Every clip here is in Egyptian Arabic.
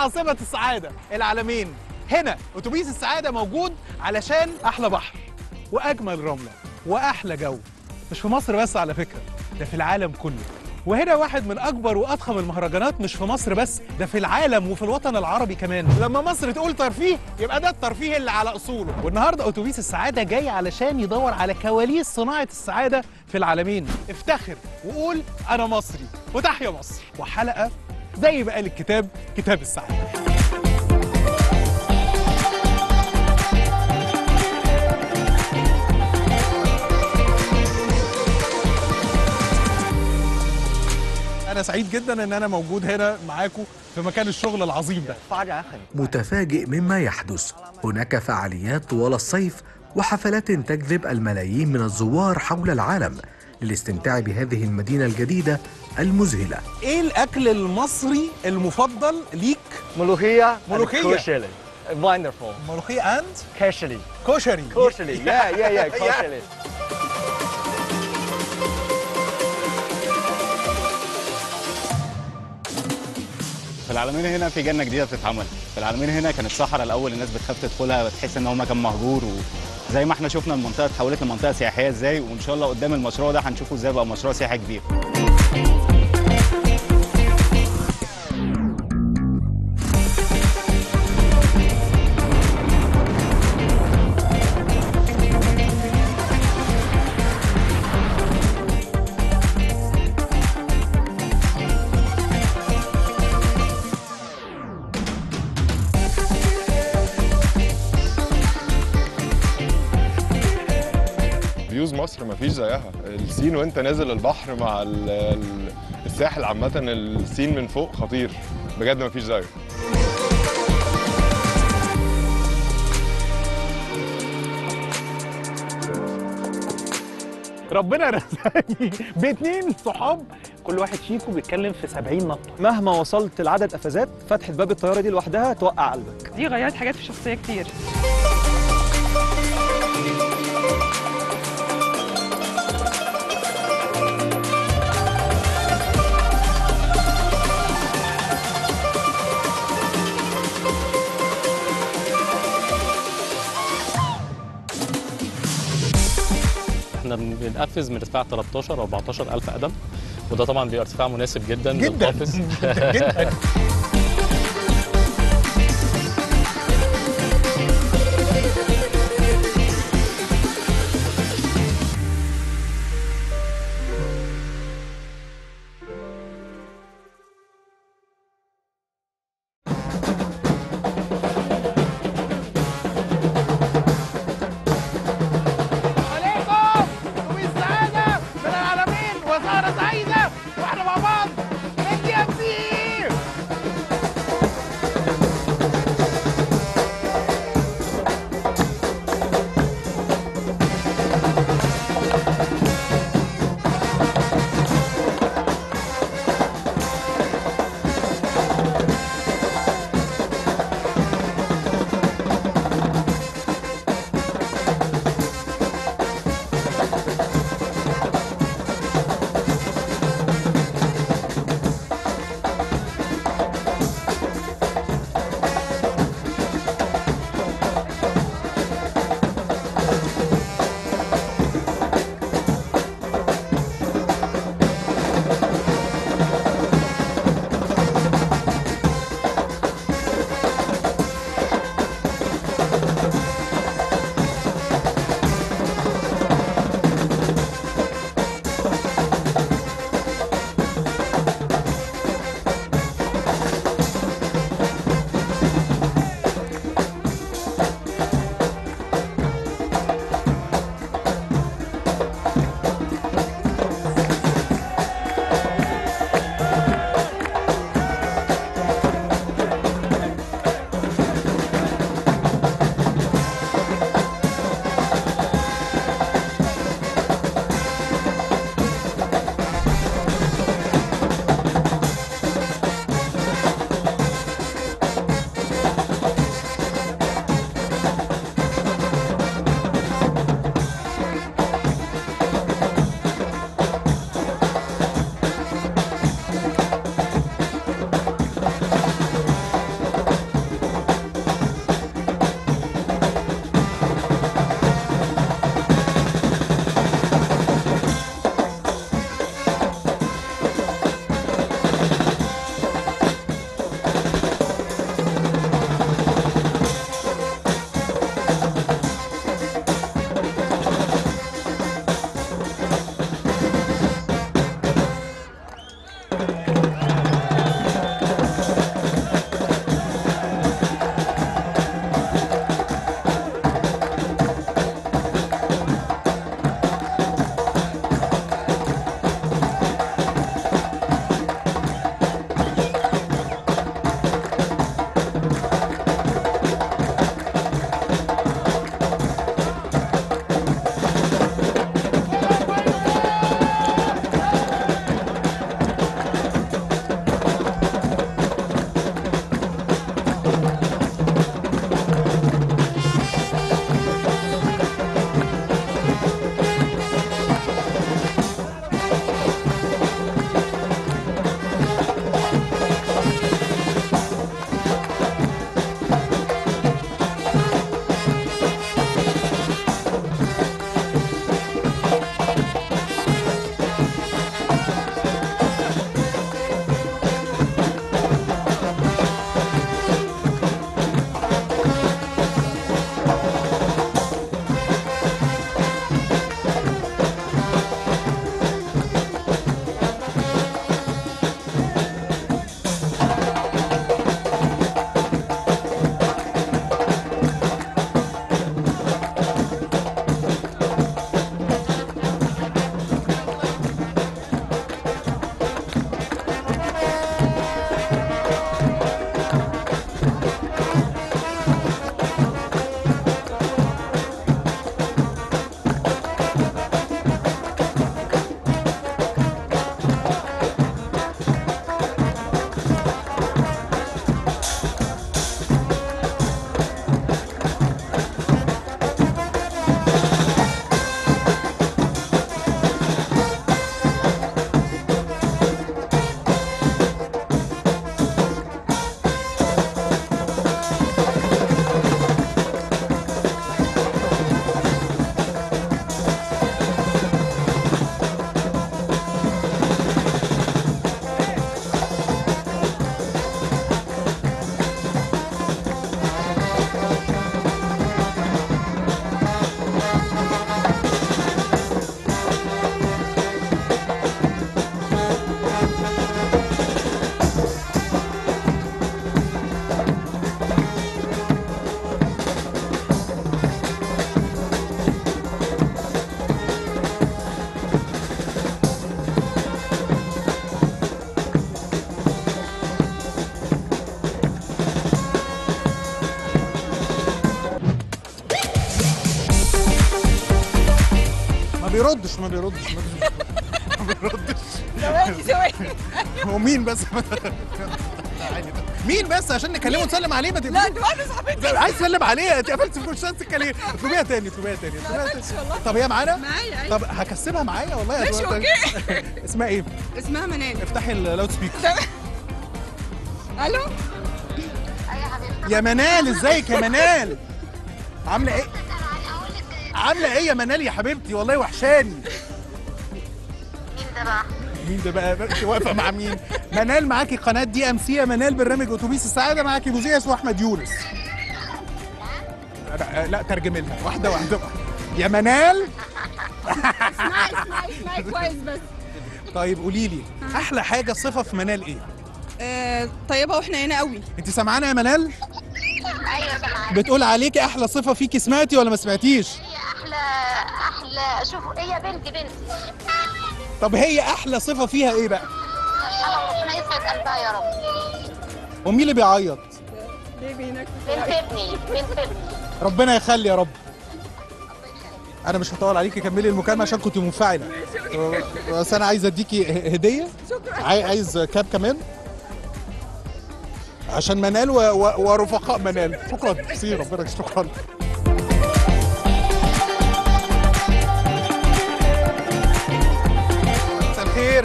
عاصمة السعادة العالمين هنا أتوبيس السعادة موجود علشان أحلى بحر وأجمل رملة وأحلى جو مش في مصر بس على فكرة ده في العالم كله وهنا واحد من أكبر وأضخم المهرجانات مش في مصر بس ده في العالم وفي الوطن العربي كمان لما مصر تقول ترفيه يبقى ده الترفيه اللي على أصوله والنهاردة أتوبيس السعادة جاي علشان يدور على كواليس صناعة السعادة في العالمين افتخر وقول أنا مصري وتحيا مصر وحلقة زي ما قال الكتاب كتاب السعادة أنا سعيد جدا إن أنا موجود هنا معاكم في مكان الشغل العظيم ده متفاجئ مما يحدث هناك فعاليات طوال الصيف وحفلات تجذب الملايين من الزوار حول العالم للاستمتاع بهذه المدينة الجديدة المذهلة إيه الأكل المصري المفضل ليك؟ ملوخية ملوخية. كوشري wonderful ملوخية أند كشري كشري كشري يا يا يا كشري في العالمين هنا في جنه جديده بتتعمل في العالمين هنا كانت صحراء الاول الناس بتخاف تدخلها بتحس ان هو مكان مهجور وزي ما احنا شفنا المنطقه اتحولت لمنطقه سياحيه ازاي وان شاء الله قدام المشروع ده هنشوفه ازاي بقى مشروع سياحي كبير فيوز مصر مفيش زيها السين وانت نازل البحر مع ال- ال- الساحل عامة السين من فوق خطير بجد مفيش زيه ربنا رزقني باتنين صحاب كل واحد فيكم بيتكلم في 70 نطة مهما وصلت لعدد قفزات فتحة باب الطيارة دي لوحدها توقع قلبك دي غيرت حاجات في الشخصية كتير احنا بنقفز من ارتفاع 13 او 14 الف قدم وده طبعا بيبقى ارتفاع مناسب جدا جدا للقافز جدا عليكم وبالسعادة من العالمين وسهرة سعيدة واحنا مع بعض ال دي ام سي بيردش ما بيردش ما بيردش ما بيردش ثواني ثواني هو مين بس مين بس عشان نكلمه نسلم عليه ما لا تبقى دي واحده صاحبتي عايز تسلم عليها انت قفلت في كل تسكر ليه اطلبيها تاني اطلبيها تاني اطلبيها قفلتش تاني. والله. طب هي معانا معايا ايوه طب هكسبها معايا والله يا ماشي دكتور. اوكي اسمها ايه اسمها منال افتحي اللاود سبيكر الو يا منال ازيك يا منال عامله ايه عامله ايه يا منال يا حبيبتي والله وحشاني مين ده بقى؟ مين ده بقى انت واقفه مع مين منال معاكي قناه دي ام سي يا منال برنامج اتوبيس السعاده معاكي مذيع اسمه احمد يونس لا, لا ترجمي لها واحده واحده يا منال اسمعي اسمعي اسمعي كويس بس طيب قولي لي احلى حاجه صفه في منال ايه آه، طيبه واحنا هنا قوي انت سامعانا يا منال ايوه سامعاك بتقول عليكي احلى صفه فيكي سمعتي ولا ما سمعتيش هي احلى احلى شوفوا هي بنتي بنتي طب هي احلى صفه فيها ايه بقى الله ربنا يسعد قلبها يا رب ومين اللي بيعيط بيبي هناك بنت ابني بنت ابني ربنا يخلي يا رب انا مش هطول عليكي كملي المكالمه عشان كنت منفعله بس انا عايز اديكي ه- هديه عاي- عايز كاب كمان عشان منال و... و... ورفقاء منال شكرا ميرسي ربنا شكرا مساء الخير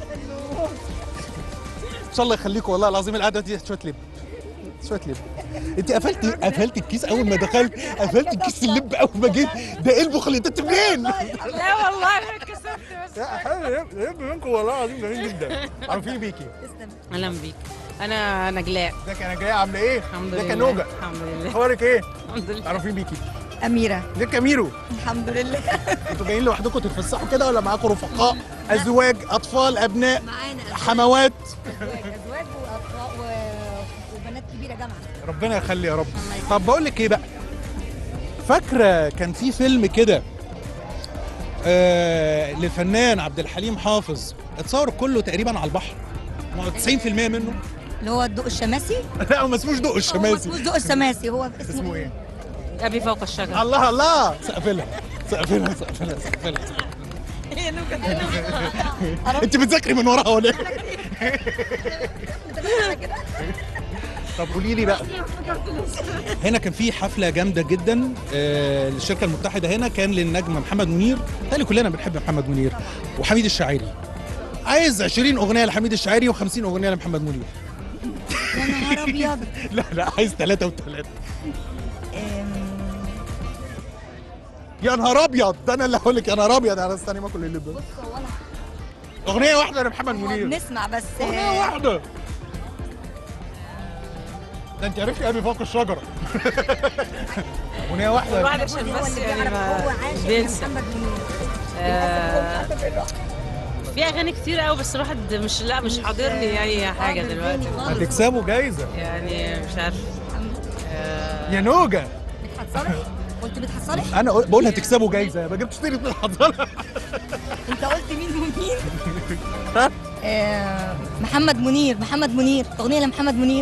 ان شاء الله يخليكم والله العظيم القعده دي شويه لب شويه لب انت قفلتي قفلت الكيس اول ما دخلت قفلت الكيس اللب اول ما جيت ده ايه البخل انت منين؟ لا والله انا اتكسفت بس لا حلو يب منكم والله العظيم جميل جدا عارفين بيكي اهلا بيك انا نجلاء ازيك يا نجاة عامله ايه؟ الحمد ازيك لله يا نوجه الحمد لله اخبارك ايه؟ الحمد لله عارفين بيكي اميره ازيك يا ميرو الحمد لله انتوا جايين لوحدكم تتفسحوا كده ولا معاكم رفقاء ازواج اطفال ابناء معانا حموات ازواج ازواج واطفال و- وبنات كبيره جامعه ربنا يخلي يا رب طب بقول لك ايه بقى فاكره كان في فيلم كده آه للفنان عبد الحليم حافظ اتصور كله تقريبا على البحر ما هو 90% منه اللي هو الضوء الشماسي لا هو ما اسموش دق هو الشماسي اسمه الضوء الشماسي هو اسمه, اسمه ايه؟ ابي فوق الشجره الله الله سقفلها سقفلها سقفلها سقفلها انت بتذاكري من وراها ولا ايه؟ طب قولي لي بقى هنا كان في حفله جامده جدا آه، للشركه المتحده هنا كان للنجم محمد منير تالي كلنا بنحب محمد منير وحميد الشاعري عايز 20 اغنيه لحميد الشاعري و50 اغنيه لمحمد منير يا نهار ابيض لا لا عايز ثلاثه وثلاثه أم، يا نهار ابيض ده انا اللي هقول لك يا نهار ابيض انا استني ما اكل اللب ده بص هو انا اغنيه واحده لمحمد هو منير بنسمع بس اغنيه واحده ده انت عرفتي ابي فوق الشجره اغنيه واحده الواحد عشان هو بس اللي يعني بيعرف ما هو عاشق بينسى محمد منير آه، في اغاني كتير قوي بس الواحد مش لا مش حاضرني يعني حاجه حاضر دلوقتي تاني خالص. هتكسبوا جايزه يعني مش عارف آه، يا نوجه مدحت صالح قلت مدحت صالح انا قل- بقول هتكسبوا جايزه ما جبتش سيره الحضاره انت قلت مين ومين آه، محمد منير محمد منير اغنيه لمحمد منير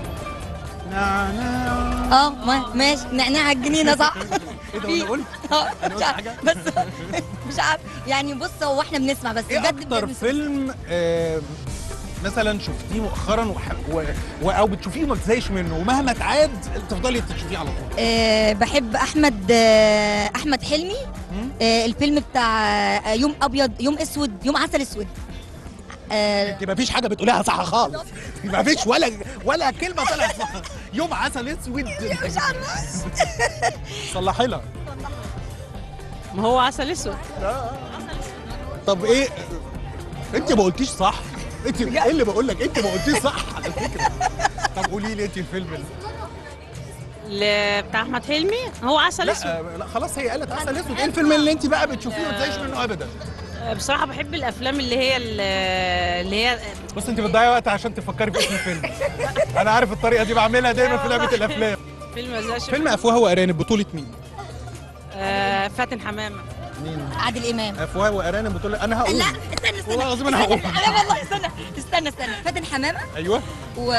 اه ما- ماشي نعناع على الجنينه صح ايه ده انا قلت اه أنا مش قلت عارف حاجة؟ بس مش عارف يعني بص هو احنا بنسمع بس ايه بجد اكتر بجد بنسمع. فيلم آه، مثلا شفتيه مؤخرا وح... و... و... او بتشوفيه وما بتزهقش منه ومهما تعاد تفضلي تشوفيه على طول آه بحب احمد آه احمد حلمي آه الفيلم بتاع آه يوم ابيض يوم اسود يوم عسل اسود آه انت ما فيش حاجه بتقولها صح خالص ما فيش ولا ولا كلمه طلعت صح يوم عسل اسود مش عارفه صلحي لها ما هو عسل اسود طب ايه انت ما قلتيش صح انت ايه اللي بقول لك انت ما قلتيش صح على فكره طب قولي لي انت الفيلم اللي. ل- بتاع احمد حلمي هو عسل اسود لا آه، لا خلاص هي قالت عسل اسود ايه الفيلم اللي انت بقى بتشوفيه وما تزهقش منه ابدا آه، بصراحه بحب الافلام اللي هي ال- اللي هي بس انت بتضيعي وقت عشان تفكري في اسم الفيلم انا عارف الطريقه دي بعملها دايما في لعبه الافلام فيلم ما زهقش فيلم افواه وارانب بطوله مين آه، فاتن حمامه مين عادل امام افواه وارانب بطوله انا هقول لا استنى استنى والله العظيم أنا هقول. لا والله استنى استنى استنى فاتن حمامه ايوه و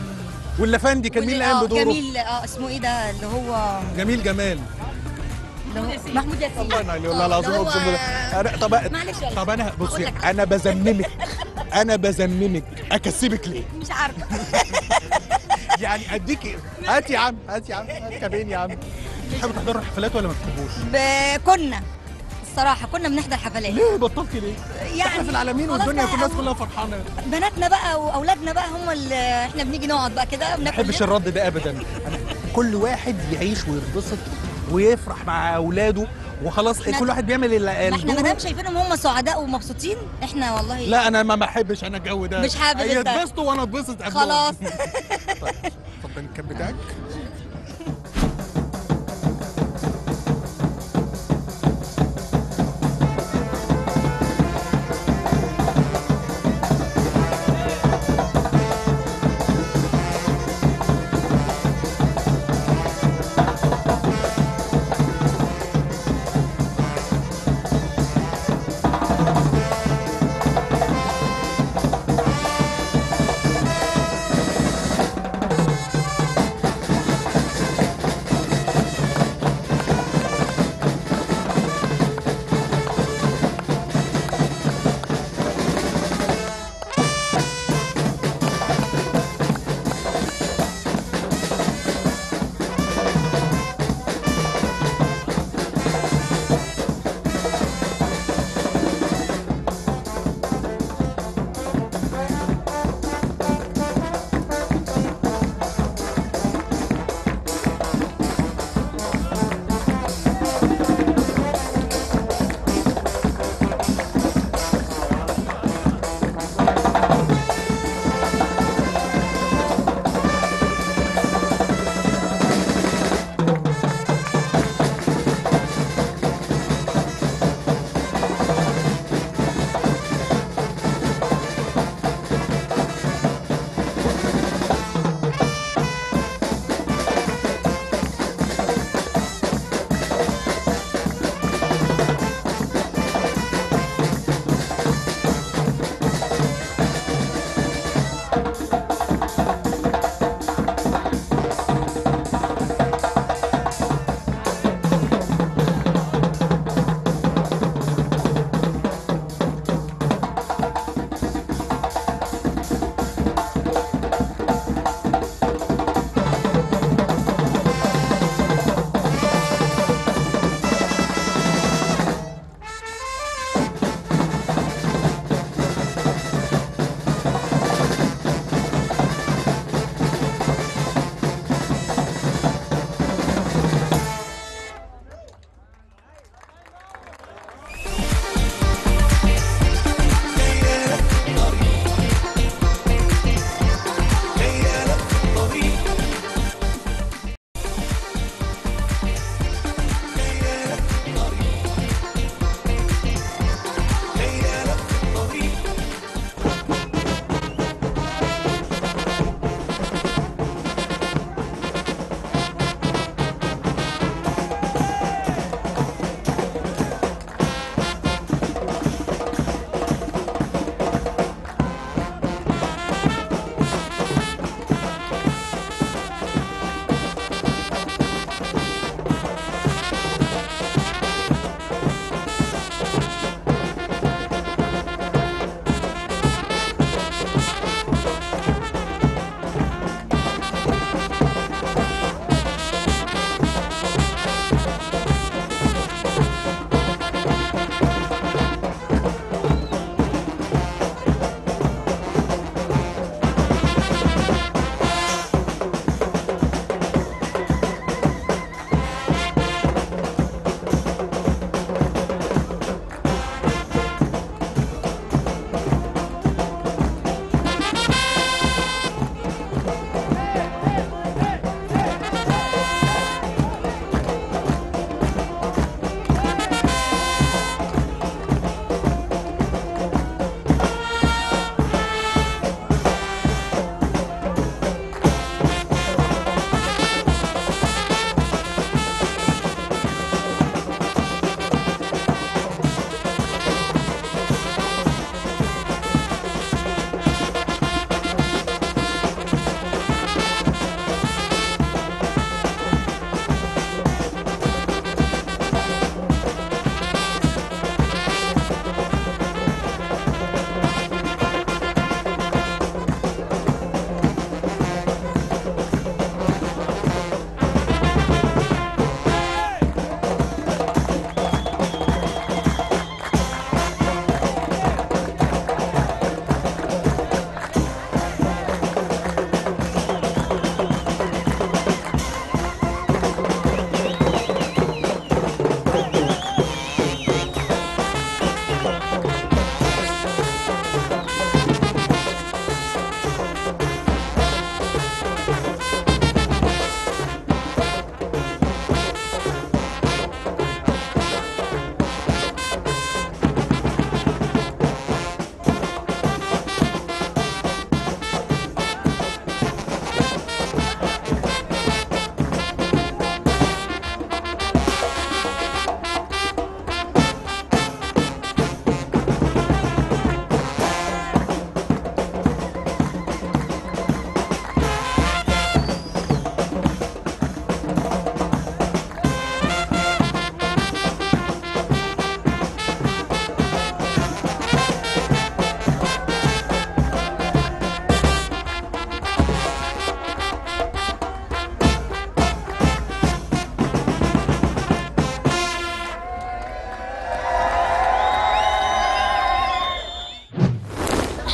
واللافندي كان مين اللي قام آه، بدوره جميل اه اسمه ايه ده اللي هو جميل جمال محمود ياسين الله ينور آه، والله العظيم اللي هو- اقسم بالله أنا طب معلش يا طب انا أقول بصي لك. انا بذممك انا بذممك اكسبك ليه؟ مش عارفه يعني اديك هات يا عم هات يا عم هات كابين يا عم بتحبوا تحضروا الحفلات ولا ما بتحبوش؟ ب- كنا الصراحه كنا بنحضر حفلات ليه بطلتي ليه؟ يعني احنا في العالمين خلاص والدنيا بقى كل الناس كلها فرحانه بناتنا بقى واولادنا بقى هم اللي احنا بنيجي نقعد بقى كده ما بناكل بحبش الرد ده ابدا أنا كل واحد يعيش ويتبسط ويفرح مع اولاده وخلاص إحنا- كل واحد بيعمل ال- ما احنا الدور. ما دام شايفينهم هم سعداء ومبسوطين احنا والله لا انا ما بحبش انا الجو ده مش حابب أنت. يتبسطوا وانا اتبسط قبلهم. خلاص طيب اتفضل الكاب بتاعك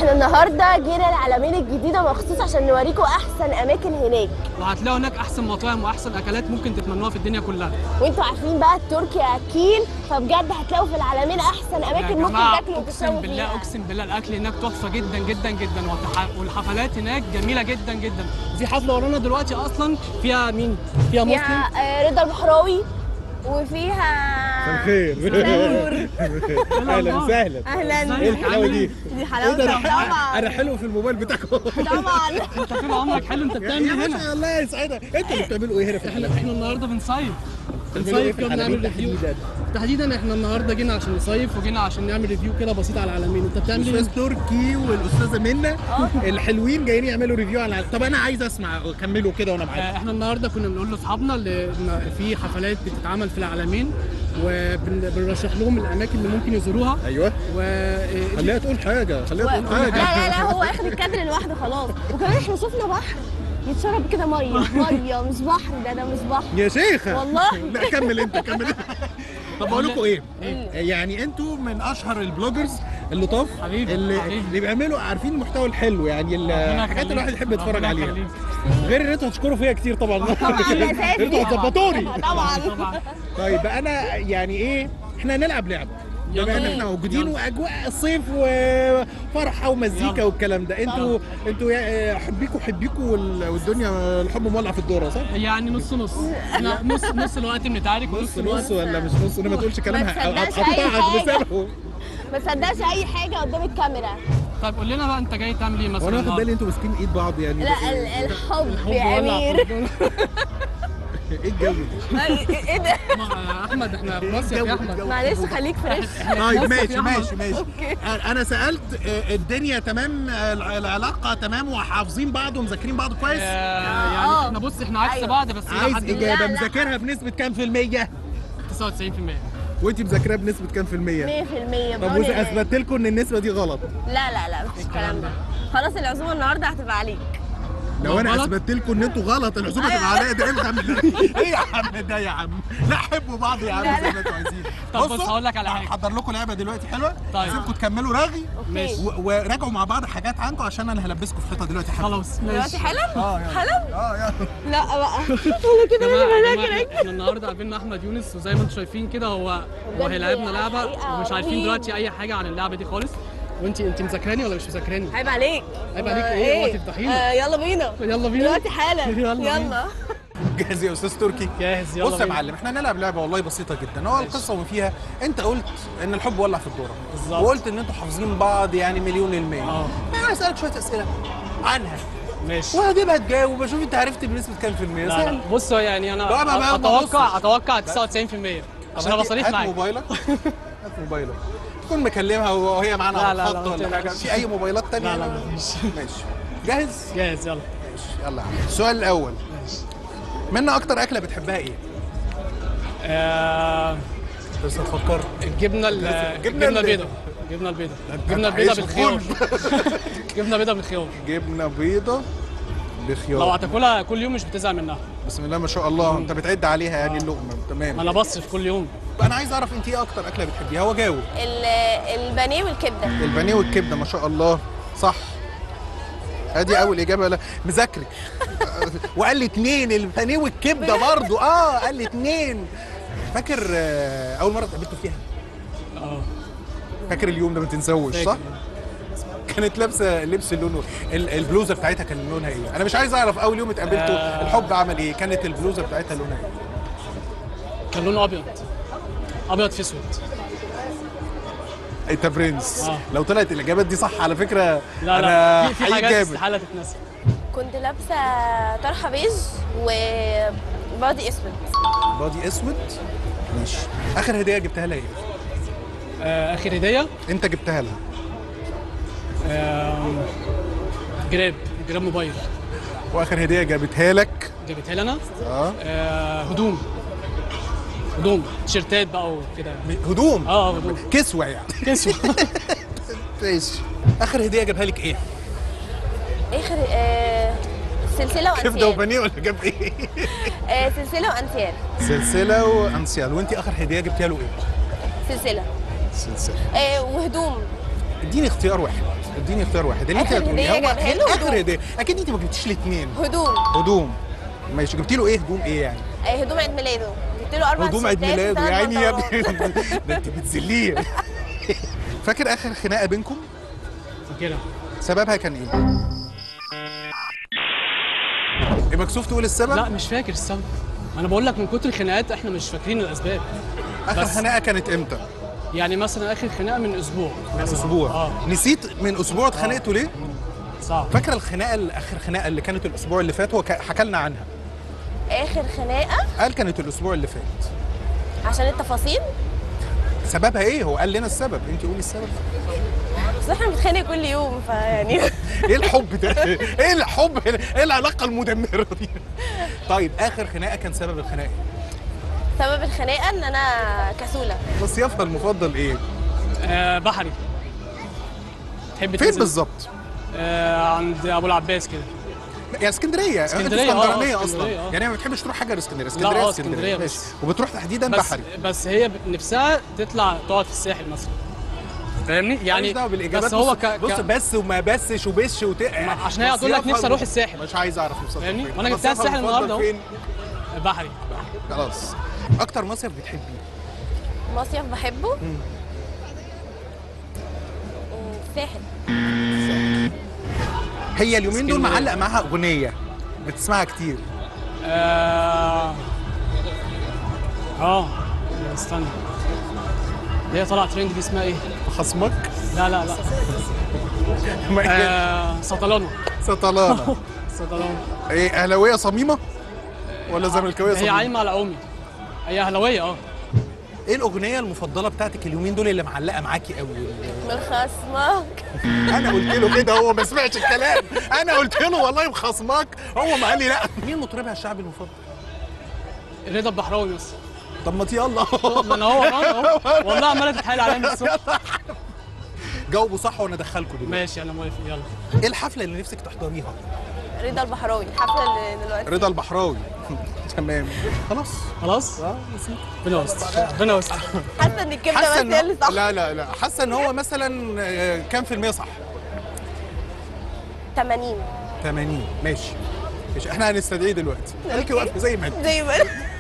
احنا النهارده جينا العلمين الجديده مخصوص عشان نوريكم احسن اماكن هناك وهتلاقوا هناك احسن مطاعم واحسن اكلات ممكن تتمنوها في الدنيا كلها وانتوا عارفين بقى التركي اكيل فبجد هتلاقوا في العلمين احسن يا اماكن ممكن جماعة تاكلوا اقسم وتشربوا بالله فيها اقسم بالله الاكل هناك تحفه جدا جدا جدا والح- والحفلات هناك جميله جدا جدا وفي حفله ورانا دلوقتي اصلا فيها مين فيها مسلم فيها آه، رضا البحراوي وفيها خير نور. اهلا وسهلا اهلا ايه الحلاوه دي؟ دي ايه ده حلاوتك انا طبعا انا حلو في الموبايل بتاعكم طبعا انت طول عمرك حلو انت بتعمل يا ايه باشا هنا الله يسعدك انتوا اللي بتعملوا ايه هنا في احنا الحلقه؟ احنا النهارده بنصيف بتعملوا ايه بنصيف في كده الحلقه بنعمل ريفيو تحديدا؟ تحديدا احنا النهارده جينا عشان نصيف وجينا عشان نعمل ريفيو كده بسيط على العالمين انت بتعمل ايه الاستاذ تركي والاستاذه منى الحلوين جايين يعملوا ريفيو على طب انا عايز اسمع كملوا كده وانا معاكم آه، احنا النهارده كنا بنقول لاصحابنا اللي إن في حفلات بتتعمل في العالمين وبنرشح لهم الاماكن اللي ممكن يزوروها ايوه و خليها تقول حاجه خليها و- تقول لا حاجه لا لا هو اخد الكادر لوحده خلاص وكمان احنا شفنا بحر يتشرب كده ميه ميه مش بحر ده ده مش بحر يا شيخه والله. لا كمل انت كمل طب بقول لكم ايه يعني انتوا من اشهر البلوجرز اللطاف حبيبي، اللي, حبيبي. اللي بيعملوا عارفين المحتوى الحلو يعني ربنا الحاجات اللي يخليك. الواحد يحب يتفرج ربنا عليها يخليك. غير ان انتوا هتشكروا فيها كتير طبعا طبعا اساسي انتوا هتظبطوني طبعا طبعا طيب انا يعني ايه احنا هنلعب لعبه يلا. بما ان احنا موجودين يلا. واجواء الصيف وفرحه ومزيكا يلا. والكلام ده انتوا انتوا يا- حبيكوا حبيكوا وال- والدنيا الحب مولع في الدوره صح؟ يعني نص نص احنا نص نص الوقت بنتعارك نص ونص الوقت نص ولا مش نص انا ما تقولش كلام ما تصدقش أي هقطعك حاجة. بسببه ما تصدقش اي حاجه قدام الكاميرا طيب قول لنا بقى انت جاي تعمل ايه مثلا وانا واخد النهاردة؟ بالي انتوا ماسكين ايد بعض يعني لا بس- ال- الحب الحب يا ولع امير في الدنيا. ايه الجو ده؟ ايه ده ما- احمد احنا في مصيف يا احمد معلش خليك فريش طيب بص ماشي يا أحمد. ماشي ماشي انا سالت آه، الدنيا تمام آه، العلاقه تمام وحافظين بعض ومذاكرين بعض كويس آه، يعني آه. احنا بص احنا عكس أيوة. بعض بس إلى عايز حد ما. اجابه لا، لا. مذاكرها بنسبه كام في الميه 99% وانت مذاكرها بنسبه كام في الميه 100% طب بقول واذا إيه؟ اثبتت لكم ان النسبه دي غلط لا لا لا مفيش الكلام ده خلاص العزومه النهارده هتبقى عليك لو انا غلط؟ اثبتت لكم ان انتوا غلط العزومه أيوة. تبقى عليا ده ايه الهم ده؟ ايه يا عم ده يا عم لا حبوا بعض يا عم لا، زي ما انتوا عايزين طب بص هقول لك على حاجة. هحضر لكم لعبه دلوقتي حلوه طيب. سيبكم تكملوا رغي ماشي. و- وراجعوا مع بعض حاجات عنكم عشان انا هلبسكم في حيطه دلوقتي حالا خلاص دلوقتي ماشي حالا اه يلا حالا اه يلا لا بقى ولا يا كده جماعة- ولا يا جماعة كده احنا النهارده قابلنا احمد يونس وزي ما انتم شايفين كده هو هو بجد هيلعبنا على لعبه الحقيقة ومش عارفين رهيب. دلوقتي اي حاجه عن اللعبه دي خالص وانت انت مذاكراني ولا مش مذاكراني؟ عيب عليك عيب عليك آه، ايه؟ اوعي تفضحينا آه يلا بينا يلا بينا دلوقتي حالا يلا بينا. يلا جاهز يا استاذ تركي جاهز يلا بص يا بينا. معلم احنا هنلعب لعبه والله بسيطه جدا هو القصه وما فيها انت قلت ان الحب ولع في الدوره بالظبط. وقلت ان انتوا حافظين بعض يعني مليون المية اه. انا هسالك شويه اسئله عنها ماشي وهجيبها تجاوب اشوف انت عرفت بنسبه كام في المية لا سهل لا بص هو يعني انا بقى- بقى- بقى- اتوقع بص. اتوقع 99% عشان ابقى هات- صريح هات معاك موبايلك هات موبايلك تكون مكلمها وهي معانا لا، على لا، لا، الخط ما ولا حاجه تقلقش. في اي موبايلات تانية لا، لا، هنا؟ مفيش. ماشي جاهز جاهز يلا يلا يا عم السؤال الاول منا اكتر اكله بتحبها ايه آه، بس هتفكر الجبنه ال- الجبنة الجبنه ال- البيضاء الجبنه البيضاء أنت الجبنه البيضاء هتعيش بالخيار غل. جبنه بيضاء بالخيار جبنه بيضه لو بخيار هتاكلها كل يوم مش بتزهق منها بسم الله ما شاء الله انت بتعد عليها يعني اللقمه ما تمام انا بصرف كل يوم انا عايز اعرف انت ايه اكتر اكله بتحبيها هو جاوب ال- البانيه والكبده البانيه والكبده ما شاء الله صح ادي اول اجابه لا مذاكري وقال لي اتنين البانيه والكبده برضو اه قال لي اتنين فاكر آه، اول مره اتقابلتوا فيها اه فاكر اليوم ده ما تنساهوش صح كانت لابسه لبس لونه ال- البلوزه بتاعتها كان لونها ايه انا مش عايز اعرف اول يوم اتقابلتوا آه. الحب عمل ايه كانت البلوزه بتاعتها لونها ايه كان لونه ابيض ابيض في اسود انت برنس آه. لو طلعت الاجابات دي صح على فكره لا انا لا في, في حقيقي حاجات جامد استحاله تتنسى كنت لابسه طرحه بيج وبادي اسود بادي اسود ماشي اخر هديه جبتها لها ايه آه اخر هديه انت جبتها لها آه جراب جراب موبايل واخر هديه جابتها لك جابتها لي انا اه آه هدوم هدوم تيشيرتات بقى وكده هدوم اه هدوم كسوه يعني كسوه ماشي اخر هديه جابها لك ايه اخر آه سلسله كبده وانسيال وبانيه ولا جاب ايه آه سلسله وانسيال سلسله وانسيال وانت اخر هديه جبتيها له ايه سلسله سلسله آه وهدوم اديني اختيار واحد اديني اختيار واحد اللي انت آخر هتقوليه هدية هو جابها له اخر هدوم. هديه اكيد انت ما جبتيش الاثنين هدوم هدوم ماشي جبتي له ايه هدوم ايه يعني اي هدوم عيد ميلاده جبت له اربع هدوم عيد تيشيرتات ميلاده وثلاث يا عيني يا بنطلونات. ابني ده انت بتذليه فاكر اخر خناقه بينكم كده سببها كان ايه إيه مكسوف تقول السبب لا مش فاكر السبب انا بقول لك من كتر الخناقات احنا مش فاكرين الاسباب اخر بس- خناقه كانت امتى يعني مثلا اخر خناقه من اسبوع من مثلاً. اسبوع اه نسيت من اسبوع اتخانقتوا ليه صعب فاكره الخناقه اللي- اخر خناقه اللي كانت الاسبوع اللي فات هو ك- حكى لنا عنها اخر خناقه قال كانت الاسبوع اللي فات عشان التفاصيل سببها ايه هو قال لنا السبب انت قولي السبب بس احنا بنتخانق كل يوم فيعني ايه الحب ده ايه الحب ايه العلاقه المدمره دي طيب اخر خناقه كان سبب الخناقه إيه؟ سبب الخناقه ان انا كسوله مصيفها المفضل ايه آه بحري تحب فين تنزل؟ بالظبط آه عند ابو العباس كده يا اسكندريه اسكندرية، انت آه، اسكندرانيه آه، اصلا اسكندرية، آه. يعني ما بتحبش تروح حاجه غير اسكندريه لا اسكندريه اه اسكندريه ماشي. بس وبتروح تحديدا بس بحري بس هي ب- نفسها تطلع تقعد في الساحل مثلا فاهمني ماليش يعني دعوه بالاجابات بس هو بص, ك... ك... بص بس وما بسش وبش وت... عشان هي هتقول لك مصيفها نفسي اروح الم- الساحل مش عايز اعرف مصيفها فاهمني فين. وانا جبتها مصيفها الساحل المفضل النهارده اهو فين بحري خلاص اكتر مصيف بتحبيه مصيف بحبه مم، الساحل هي اليومين دول اسكندرية. معلق معاها اغنيه بتسمعها كتير اه اه استنى اللي هي طلعت ترند دي اسمها ايه؟ خصمك لا لا لا آه سطلانة سطلانه سطلانة ايه اهلاويه صميمه ولا زملكاويه هي صميمه عايمة على أمي هي أهلاوية اه ايه الاغنيه المفضله بتاعتك اليومين دول اللي معلقه معاكي قوي من خصمك انا قلت له كده هو ما سمعش الكلام انا قلت له والله مخصمك هو ما قال لي لا مين مطربها الشعبي المفضل رضا البحراوي بس طب ما يلا ما انا هو اهو والله عماله تتحايل عليا من الصبح جاوبوا صح وانا ادخلكم دلوقتي ماشي انا موافق يلا ايه الحفله اللي نفسك تحضريها رضا البحراوي الحفله اللي دلوقتي رضا البحراوي تمام خلاص خلاص اه ربنا يستر ربنا يستر حاسه ان الكبده بس حاسه ان هي اللي صح لا لا لا حاسه ان هو مثلا آه، كام في المية صح 80 80 ماشي ماشي احنا هنستدعيه دلوقتي خليكي واقفه زي ما انت زي ما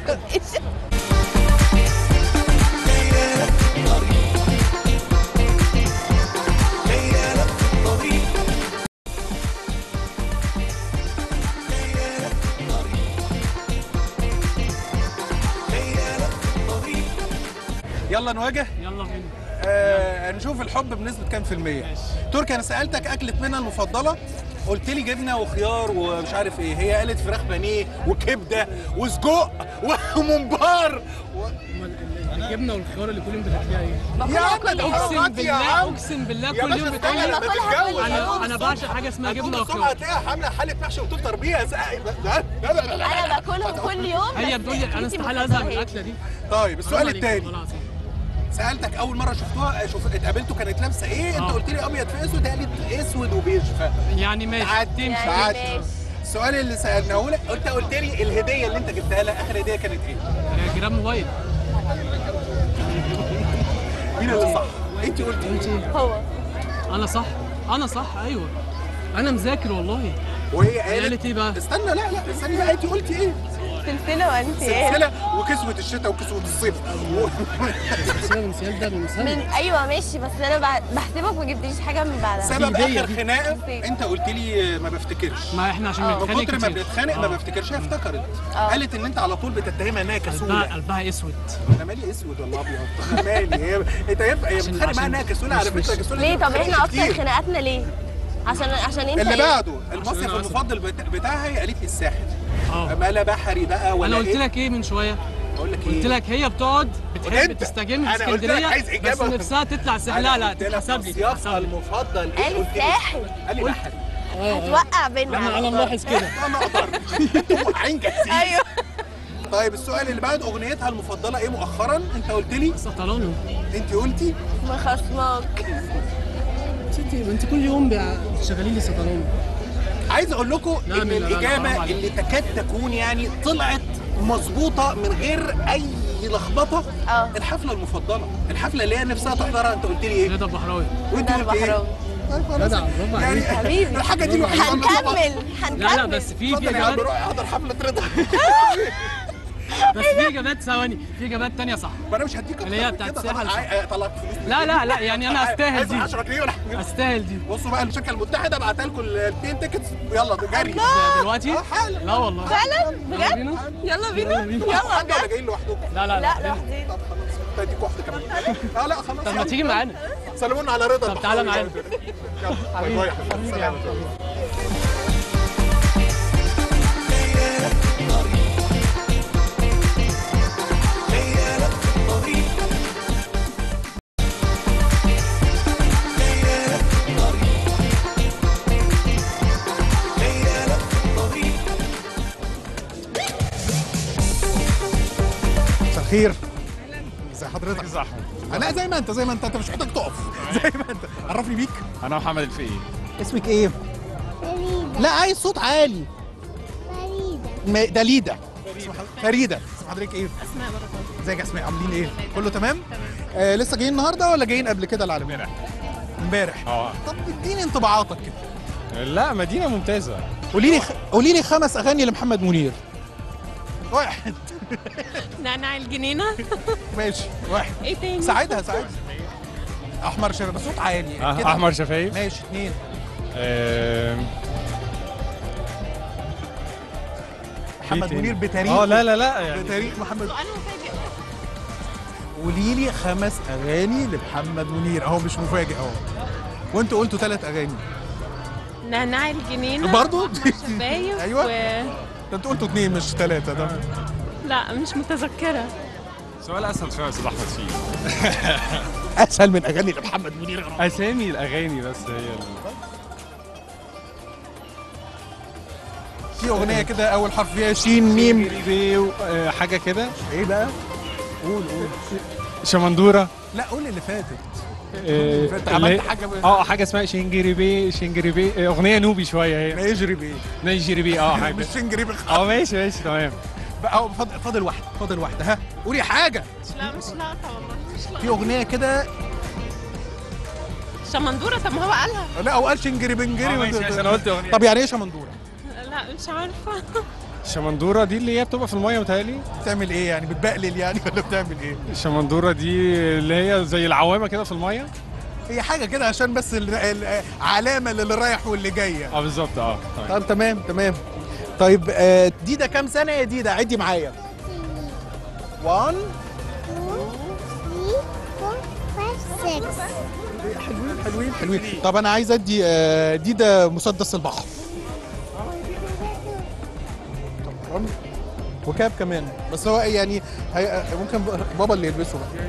يلا نواجه يلا بينا آه نشوف الحب بنسبه كام في المية تركي انا سالتك اكله منها المفضله قلت لي جبنه وخيار ومش عارف ايه هي قالت فراخ بانيه وكبده وسجق وممبار و... الجبنه والخيار اللي كل يوم بتاكليها ايه؟ يا عم ده اقسم حرامات يا بالله عم اقسم بالله يا كل باشا يوم استنى بتقولي لما تتجوز انا انا بعشق حاجه اسمها هتقوم جبنه الصبح وخيار هتلاقيها حامله حاله محشي وتفطر بيها ساعة. لا لا لا لا لا انا باكلهم كل يوم هي بس بتقول لي انا أكلتي استحاله ازهق من المفضلة هي. الاكله دي طيب السؤال حرام عليك الثاني والله العظيم. سالتك اول مره شفتوها شوف اتقابلتوا كانت لابسه ايه انت آه. قلت لي ابيض في اسود قالت اسود وبيج ف يعني ماشي عادي تمشي يعني عادي ماشي. السؤال اللي سالناه لك انت قلت لي الهديه اللي انت جبتها لها اخر هديه كانت ايه؟ آه، جرام موبايل مين اللي صح؟ انت قلت انت هو انا صح انا صح ايوه انا مذاكر والله وهي هي قالت قالت ايه بقى؟ استنى لا لا استني بقى انت قلتي ايه؟ سلسله وانتيات سلسله وكسوه الشتاء وكسوه الصيف و... سلسله من سيال ده من من سنه ايوه ماشي بس انا بع- بحسبك ما جبتليش حاجه من بعدها سبب هدية اخر دي. خناقه نسيت. انت قلت لي ما بفتكرش ما احنا عشان آه. من بنتخانق كتر ما كتير. بتتخانق ما آه. بفتكرش هي افتكرت آه. قالت ان انت على طول بتتهمها انها قلبها كسوله قلبها اسود انا مالي اسود ولا ابيض انا مالي هي انت يبقى هي عشان- بتتخانق معاها عشان- انها كسوله مش- على فكره مش- كسوله ليه دي طب ما احنا بتتخانقش اكتر كتير. خناقاتنا ليه عشان عشان انت اللي إيه؟ بعده عشان المصيف أنا أسد. المفضل بت- بتاعها هي قالت لي الساحل اه ما لا بحري بقى ولا انا قلت إيه؟ لك ايه من شويه بقول لك ايه قلت لك هي بتقعد بتحب وأنت؟ تستجم أنا في قلت لك اسكندريه عايز بس إجابة. نفسها تطلع الساحل أنا لا لا قلت لك تتحسب لي مصيفها تتحسب لي المفضل ايه قال قلت لي الساحل قال لي بحري هتوقع بينا انا انا ملاحظ كده انا اقدر انتوا موقعين كتير ايوه طيب السؤال اللي بعد اغنيتها المفضله ايه مؤخرا انت قلت لي سطلانه انت قلتي ما خصمك انت انت كل يوم بتشغلي لي سطلانه عايز اقول لكم لا، ان لا، لا، لا، حرام الاجابه عليك. اللي تكاد تكون يعني طلعت مظبوطه من غير اي في لخبطه اه الحفله المفضله الحفله اللي هي نفسها تحضرها انت قلت لي ايه رضا البحراوي وانت قلت ايه طيب خلاص. يعني حبيبي الحاجه دي الوحيده اللي أنا هنكمل لا لا هنكمل بس في في اتفضل يا عم اجابات روح احضر حفله رضا بس في اجابات ثواني في اجابات تانية صح ما انا مش هديك اللي هي أكتر من بتاعت كده، الساحل خلاص. صح. عاي- طلعت فلوس لا لا لا يعني انا استاهل عايز دي 10 جنيه ولا حاجة. استاهل دي بصوا بقى الشركه المتحده بعتها لكم الاثنين تيكتس يلا جري دلوقتي اه حالا لا والله فعلا يلا بجد بينا يلا بينا بينا. يلا حد ولا بجد جايين لوحدكم لا لا لا لا لوحدين طب خلاص تديك واحده كمان اه لا خلاص طب ما تيجي معانا سلمونا على رضا طب تعالى معانا. يلا باي باي يا حبيبي سلام. مساء الخير ازي حضرتك صح لا زي ما انت زي ما انت انت مش محتاج تقف زي ما انت عرفني بيك انا محمد الفقي اسمك ايه فريدة لا عايز صوت عالي فريدة م- دليده اسم حضرتك- فريده اسم حضرتك ايه اسماء بركات ازيك يا اسماء عاملين ايه كله تمام آه لسه جايين النهارده ولا جايين قبل كده العالمين امبارح امبارح اه طب اديني انطباعاتك كده لا مدينه ممتازه قولي لي قولي لي خمس اغاني لمحمد منير واحد نعناع الجنينه ماشي واحد ايه تاني ساعدها ساعدها احمر شباب بصوت عالي آه، كده. احمر شفايف ماشي اثنين آم، محمد تاني؟ منير بتاريخ اه لا لا لا يعني بتاريخ محمد سؤال مفاجئ قولي لي خمس اغاني لمحمد منير اهو مش مفاجئ اهو وانتوا قلتوا ثلاث اغاني نعناع الجنينه برضو؟ شفايف أيوة. و... ده انتوا قلتوا اثنين مش ثلاثه ده لا مش متذكره سؤال اسهل شويه يا استاذ احمد فيه اسهل من اغاني لمحمد منير اسامي الاغاني بس هي ال... في اغنيه كده اول حرف فيها شين ميم جريبي و- آه، حاجه كده ايه بقى قول قول شمندوره لا قول اللي فاتت آه، فأنت اللي- عملت حاجة ب- اه حاجه اسمها شنجريبي شنجريبي آه، اغنيه نوبي شويه هي ما يجري بيه نيجيريبي اه حاجه مش شنجري بخ اه ماشي ماشي تمام بقى أهو فاضل فاضل واحده فاضل واحده ها قولي حاجه لا مش لاقطه والله مش في لاقطه اغنيه كده شمندوره طب ما هو قالها لا هو قال شنجري بنجري آه، ماشي، عشان أنا قلت أغنية. طب يعني ايه شمندوره لا مش عارفه الشمندوره دي اللي هي بتبقى في الميه متهيألي بتعمل ايه يعني بتبقلل يعني ولا بتعمل ايه الشمندوره دي اللي هي زي العوامه كده في الميه هي حاجه كده عشان بس ال- ال- علامه للي رايح واللي جاي اه بالظبط اه تمام طب تمام تمام طيب آه، ديدا كام سنه يا ديدا عدي معايا 1 حلوين حلوين حلوين طب انا عايز ادي آه، ديدا مسدس البحر طبعاً. وكاب كمان بس هو يعني هي ممكن بابا اللي يلبسه بقى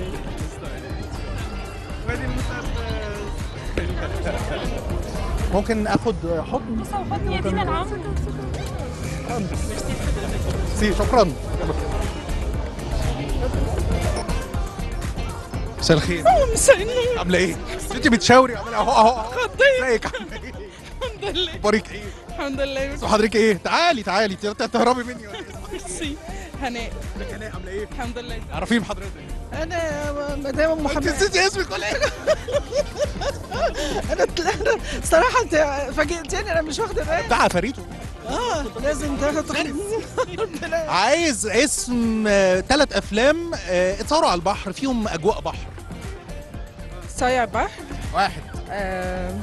ممكن اخد حضن يا دينا العم سي شكرا مساء الخير مساء النور عامله ايه؟ انت بتشاوري عامله اهو اهو اهو خضيت ازيك عامله ايه؟ الحمد لله اخبارك ايه؟ الحمد لله اسم حضرتك ايه؟ تعالي تعالي انت هتهربي مني ولا ايه؟ ميرسي هناء ازيك يا هناء عامله ايه؟ الحمد لله عارفين حضرتك انا مدام ام انت محمد نسيتي اسمك ولا ايه؟ انا أنا صراحه انت فاجئتني انا مش واخده بالي ده عفاريته اه لازم تاخد ربنا عايز اسم ثلاث افلام آه، اتصوروا على البحر فيهم اجواء بحر صايع بحر واحد آه،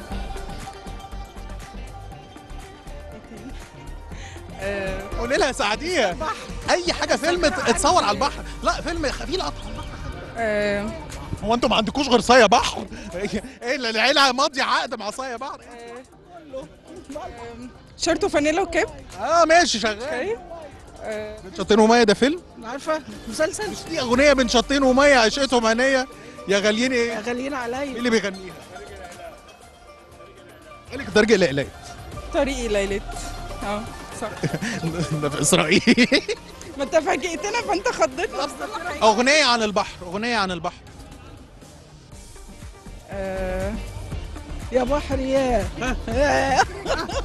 آه، قولي لها ساعديها اي حاجه فيلم اتصور على البحر لا فيلم فيه لقطه على البحر آه، هو انتوا ما عندكوش غير صايا بحر ايه اللي العيله ماضيه عقد مع صايا بحر شورت وفانيلا وكاب اه ماشي شغال اوكي آه، شطين وميه ده فيلم عارفه مسلسل في اغنيه بين شطين وميه عشقتهم هنيه يا غاليين ايه غاليين عليا مين اللي بيغنيها قالك درجة الإقلاق طريقي ليلت اه صح ده في إسرائيل ما انت فاجئتنا فانت خضتنا أغنية عن البحر أغنية عن البحر آه، يا بحر يا يا.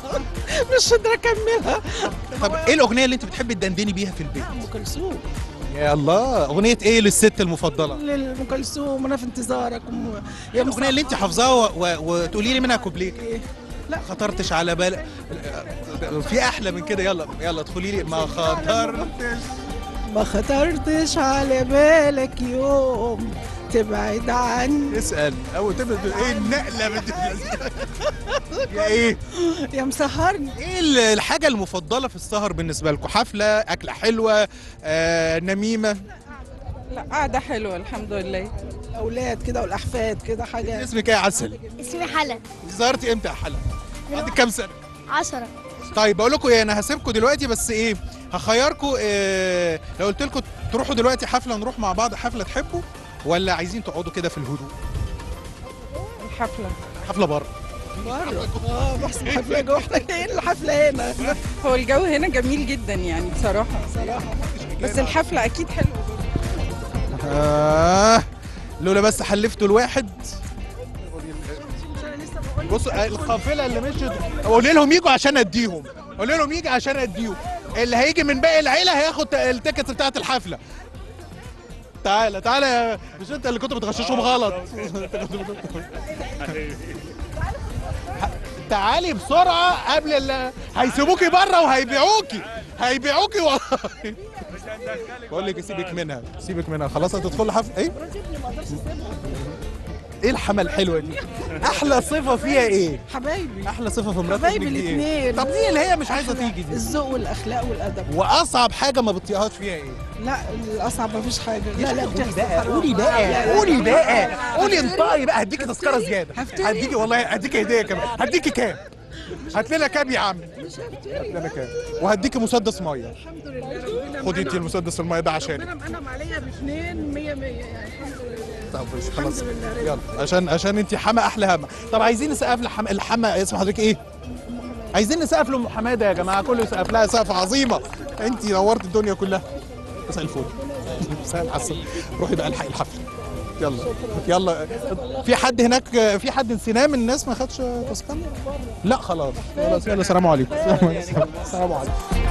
مش قادره اكملها طب إيه الأغنية اللي أنت بتحبي تدندني بيها في البيت؟ ام كلثوم يا الله اغنيه ايه للست المفضله لام كلثوم وانا في انتظارك وم... يا الاغنيه اللي انت حافظاها و... و... وتقولي لي منها كوبليه لا خطرتش على بال في احلى من كده يلا يلا ادخلي لي ما خطرتش ما خطرتش على بالك يوم تبعد عني اسال او تبعد ايه النقله بت... يا ايه يا مسهرني ايه ال- الحاجه المفضله في السهر بالنسبه لكم حفله اكله حلوه آه، نميمه لا قاعده حلوه الحمد لله الاولاد كده والاحفاد كده حاجه اسمك ايه يا عسل اسمي حلا ظهرتي امتى يا حلا عندك كام سنه عشرة طيب بقول لكم ايه انا هسيبكم دلوقتي بس ايه هخيركم إيه لو قلت لكم تروحوا دلوقتي حفله نروح مع بعض حفله تحبوا ولا عايزين تقعدوا كده في الهدوء الحفله حفله بره بره اه بحسب حفله جوه احنا جايين الحفله هنا هو الجو هنا جميل جدا يعني بصراحه بصراحه بس الحفله اكيد حلوه آه لولا بس حلفتوا الواحد بصوا القافله اللي مشت قولي لهم يجوا عشان اديهم قولي لهم يجي عشان اديهم اللي هيجي من باقي العيله هياخد التيكت بتاعت الحفله تعالى تعالى يا- مش انت اللي كنت بتغششهم غلط تعالي بسرعه قبل ال... هيسيبوكي بره وهيبيعوكي هيبيعوكي والله بقول لك سيبك منها سيبك منها خلاص هتدخل حفله ايه ايه الحما الحلوه دي احلى صفه فيها ايه حبايبي احلى صفه في مرات حبايبي ابنك دي ايه الاثنين طب دي اللي هي مش عايزه تيجي دي الذوق والاخلاق والادب واصعب حاجه ما بتطيقهاش فيها ايه لا الاصعب مفيش حاجه لا لا قولي بتحصل بقى حرام. قولي لا، بقى لا، قولي لا. بقى قولي انطقي بقى هديكي تذكره زياده هديكي والله هديكي هديه كمان هديكي كام هات لنا كام يا عم هات لنا كام وهديكي مسدس ميه الحمد لله ربنا خدي انت المسدس الميه ده عشانك ربنا منعم عليا باثنين 100 100 يعني الحمد لله طب ماشي خلاص الحمد لله رضا. يلا عشان عشان انت حما احلى هما طب عايزين نسقف لحما الحما اسم حضرتك ايه؟ عايزين نسقف لام حماده يا جماعه كله يسقف لها سقفه عظيمه انت نورت الدنيا كلها مساء الفل مساء الحسن روحي بقى الحقي الحفله يلا يلا في حد هناك في حد نسيناه من الناس ما خدش تذكره؟ لا خلاص خلاص يلا سلام عليكم سلام عليكم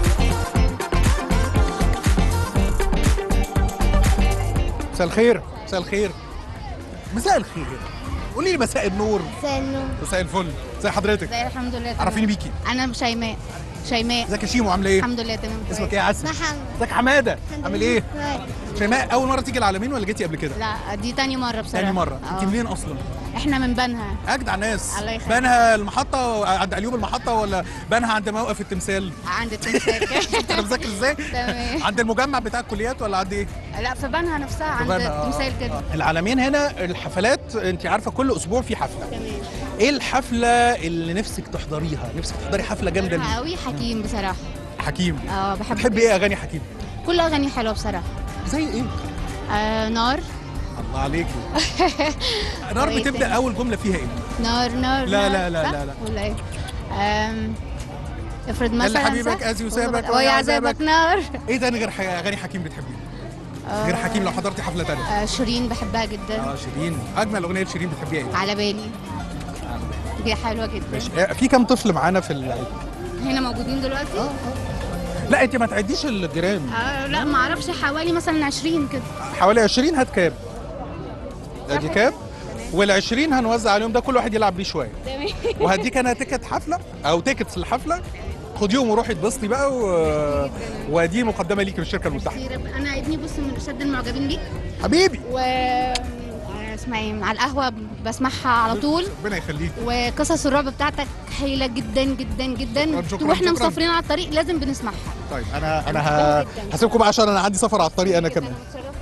مساء الخير مساء الخير مساء الخير قولي لي مساء النور مساء النور مساء الفل ازي حضرتك ازي الحمد لله تمام. عرفيني بيكي انا شيماء شيماء ازيك يا شيمو عامله ايه الحمد لله تمام اسمك ايه يا عسل محمد ازيك يا حماده الحمد عامل لله. ايه كويس. شيماء اول مره تيجي العالمين ولا جيتي قبل كده لا دي تاني مرة بصراحة تاني مره انت آه. منين اصلا احنا من بنها اجدع ناس الله يخليك. بنها المحطه عند اليوم المحطه ولا بنها عند موقف التمثال عند التمثال انا مذاكر ازاي تمام عند المجمع بتاع الكليات ولا عند ايه لا في بنها نفسها عند بنها، آه. التمثال كده العالمين هنا الحفلات انت عارفه كل اسبوع في حفله تمام ايه الحفله اللي نفسك تحضريها نفسك تحضري حفله جامده بحبها لمين؟ قوي حكيم بصراحة حكيم اه بحب بتحبي ايه اغاني حكيم كل اغاني حلوة بصراحة زي ايه آه نار الله عليكي نار وإيه بتبدا تاني؟ اول جمله فيها ايه نار نار لا، نار. لا، لا، صح؟ لا، لا. ولا ايه آم، افرض اللي مثلا حبيبك صح؟ قاسي وسابك ويا عذابك نار ايه تاني غير ح- اغاني حكيم بتحبيها غير حكيم لو حضرتي حفله تانية آه شيرين بحبها جدا اه شيرين اجمل اغنيه شيرين بتحبيها ايه على بالي دي حلوة جدا ماشي آه، في كام طفل معانا في العيد هنا موجودين دلوقتي؟ لا انت ما تعديش الجيران آه لا ما اعرفش حوالي مثلا 20 كده حوالي 20 هات كاب ادي كاب وال 20 هنوزع عليهم ده كل واحد يلعب بيه شويه تمام وهديك انا تيكت حفله او تيكتس الحفله خديهم وروحي اتبسطي بقى و... ودي مقدمه ليكي من الشركه المتحده انا ابني بص من اشد المعجبين بيك حبيبي و آه، اسمها ايه على القهوه بسمعها على طول ربنا يخليك وقصص الرعب بتاعتك هايله جدا جدا جدا شكراً، شكراً، واحنا شكراً. مسافرين على الطريق لازم بنسمعها طيب انا انا ه... هسيبكم بقى عشان انا عندي سفر على الطريق انا كمان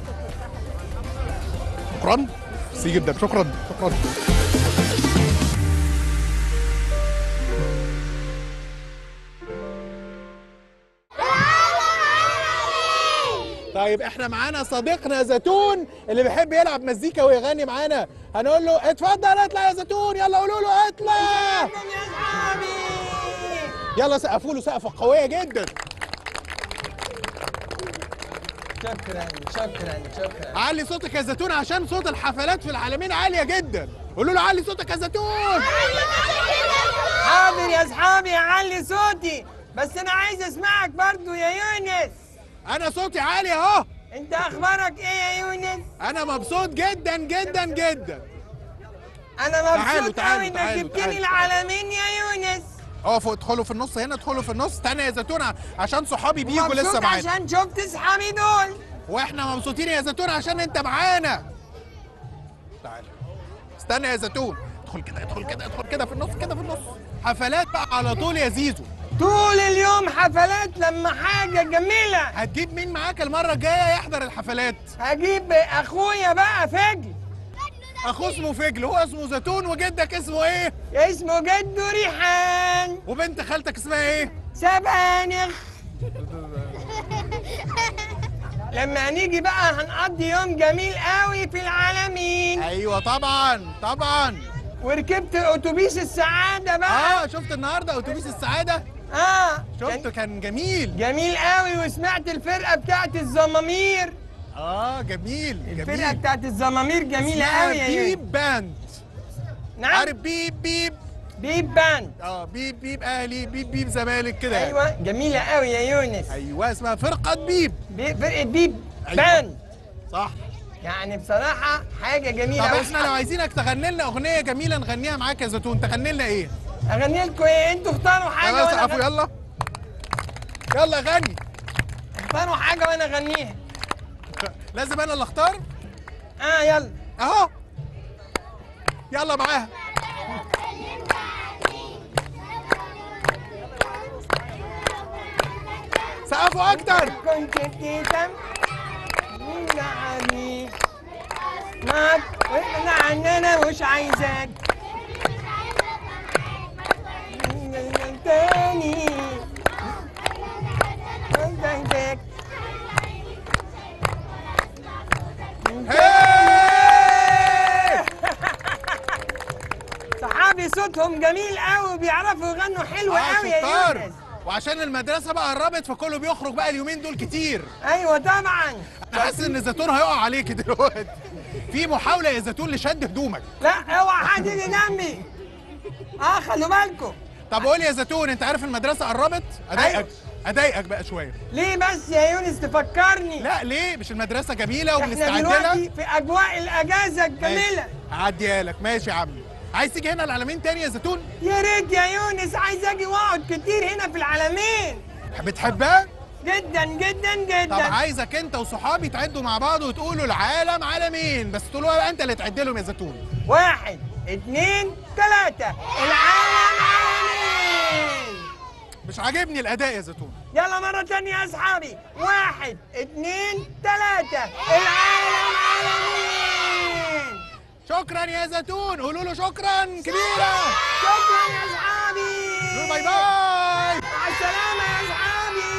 شكرا ميرسي جدا شكرا شكرا طيب احنا معانا صديقنا زيتون اللي بيحب يلعب مزيكا ويغني معانا هنقول له اتفضل اطلع يا زيتون يلا قولوا له اطلع يلا سقفوا له سقفه قويه جدا شكرا شكرا شكرا علي صوتك يا زيتون عشان صوت الحفلات في العالمين عاليه جدا قولوا له علي صوتك يا زيتون حاضر يا اصحابي اعلي صوتي بس انا عايز اسمعك برضو يا يونس انا صوتي عالي اهو انت اخبارك ايه يا يونس انا مبسوط جدا جدا جدا انا تعالوا، مبسوط تعالوا، قوي انك تعالوا، جبتني تعالوا. العالمين يا يونس اقفوا ادخلوا في النص هنا ادخلوا في النص استنى يا زيتون عشان صحابي بيجوا مبسوط لسه معانا عشان شفت اصحابي دول واحنا مبسوطين يا زيتون عشان انت معانا تعال استنى يا زيتون ادخل كده ادخل كده ادخل كده في النص كده في النص حفلات بقى على طول يا زيزو طول اليوم حفلات لما حاجة جميلة هتجيب مين معاك المرة الجاية يحضر الحفلات؟ هجيب اخويا بقى فجل اخوه اسمه فجل هو اسمه زيتون وجدك اسمه ايه؟ اسمه جدو ريحان وبنت خالتك اسمها ايه؟ سبانخ لما هنيجي بقى هنقضي يوم جميل قوي في العالمين ايوه طبعا طبعا وركبت اتوبيس السعادة بقى اه شفت النهارده اتوبيس السعادة؟ اه شفته كان جميل جميل قوي وسمعت الفرقة بتاعت الزمامير اه جميل الفرقة جميل بتاعت الزمامير جميلة اسمها قوي يا يونس بيب باند نعم عارف بيب بيب بيب باند اه بيب بيب اهلي بيب بيب زمالك كده يعني. ايوه جميلة قوي يا يونس ايوه اسمها فرقة بيب بي- فرقة بيب أيوة. باند صح يعني بصراحة حاجة جميلة طب أوي. احنا لو عايزينك تغني لنا اغنية جميلة نغنيها معاك يا زيتون تغني لنا ايه؟ اغني لكم ايه انتوا اختاروا حاجة خلاص وانا عفو أغني. يلا يلا غني اختاروا حاجة وانا اغنيها لازم انا اللي اختار اه يلا اهو يلا معاها سقفوا اكتر كنت بتهتم عني معك واحنا عننا مش عايزاك تاني عايزاك صحابي صوتهم جميل قوي وبيعرفوا يغنوا حلو آه، قوي يا شطار. يونس وعشان المدرسة بقى قربت فكله بيخرج بقى اليومين دول كتير ايوه طبعا انا حاسس ان الزيتون هيقع عليك دلوقتي في محاولة يا زيتون لشد هدومك لا اوعى حد يجي جنبي اه خلوا بالكم طب قول يا زيتون انت عارف المدرسة قربت اضايقك اضايقك بقى شوية ليه بس يا يونس تفكرني لا ليه مش المدرسة جميلة احنا وبنستعد لها دلوقتي في اجواء الاجازه الجميله هعديها لك ماشي يا عم عايز تيجي هنا العلمين تاني يا زيتون يا ريت يا يونس عايز اجي واقعد كتير هنا في العالمين بتحبها جدا جدا طب جدا عايزك انت وصحابي تعدوا مع بعض وتقولوا العالم عالمين بس تقولوا بقى انت اللي تعد لهم يا زيتون واحد اتنين تلاتة العالم عالمين مش عاجبني الاداء يا زيتون يلا مرة تانية يا أصحابي واحد اتنين تلاتة العالم عالمين شكرا يا زيتون قولوا له شكرا كبيرة شكرا يا أصحابي قولوا باي باي مع السلامة يا أصحابي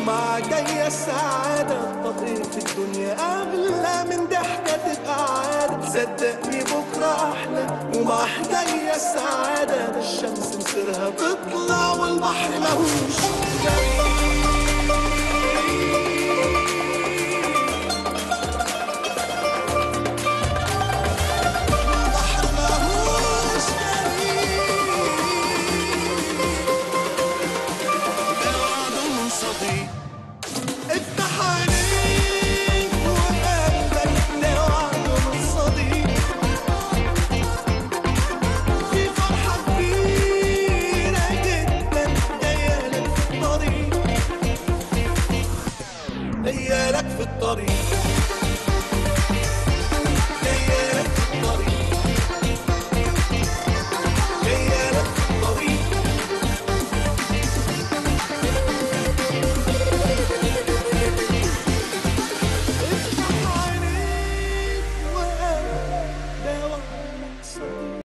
ومع جاية السعادة طب ايه في الدنيا أغلى من ضحكة تبقى عادة صدقني بكرة أحلى ومع جاية السعادة ده الشمس مصيرها تطلع والبحر ماهوش جاي